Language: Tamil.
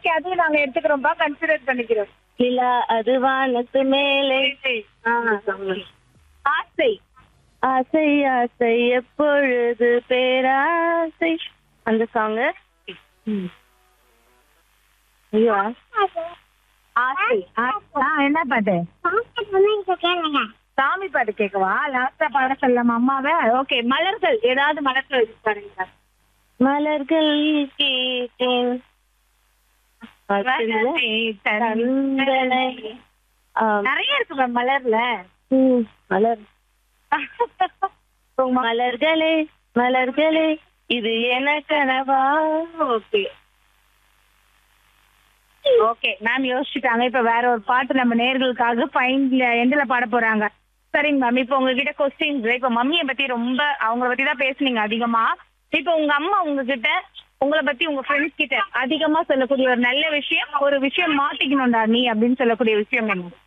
ஓகே அதுவும் நாங்க எடுத்துக்கிறோம்ப்பா கன்சிடர் பண்ணிக்கிறோம் நிலா அது வானத்து மேலே ஆ, ஆசை ஆசை ஆசை எப்பொழுது பேராசை அந்த சாங் ஐயோ ஆசை ஆ, என்ன பாட்டு சாமி பாட்டு கேட்கவா லாஸ்டா பாட சொல்லலாமா அம்மாவை ஓகே மலர்கள் ஏதாவது மலர்கள் இருக்கு பாருங்க மலர்கள் கேட்டேன் தந்தனை ஆம், நிறைய இருக்கு மேம் மலர்ல ம், மலர் மலர்களே மலர்களே இது என கனவா ஓகே ஓகே மேம் யோசிச்சுட்டாங்க இப்ப வேற ஒரு பாட்டு நம்ம நேர்களுக்காக ஃபைன்ல எண்டில் பாட போறாங்க சரிங்க மேம் இப்போ உங்ககிட்ட கொஸ்டின்ஸ் இப்போ மம்மியை பத்தி ரொம்ப அவங்கள பத்தி தான் பேசுனீங்க அதிகமா இப்போ உங்க அம்மா உங்ககிட்ட உங்களை பத்தி உங்க ஃப்ரெண்ட்ஸ் கிட்ட அதிகமா சொல்லக்கூடிய ஒரு நல்ல விஷயம் ஒரு விஷயம் மாத்திக்கணும்டா நீ அப்படின்னு சொல்லக்கூடிய விஷயம் என்ன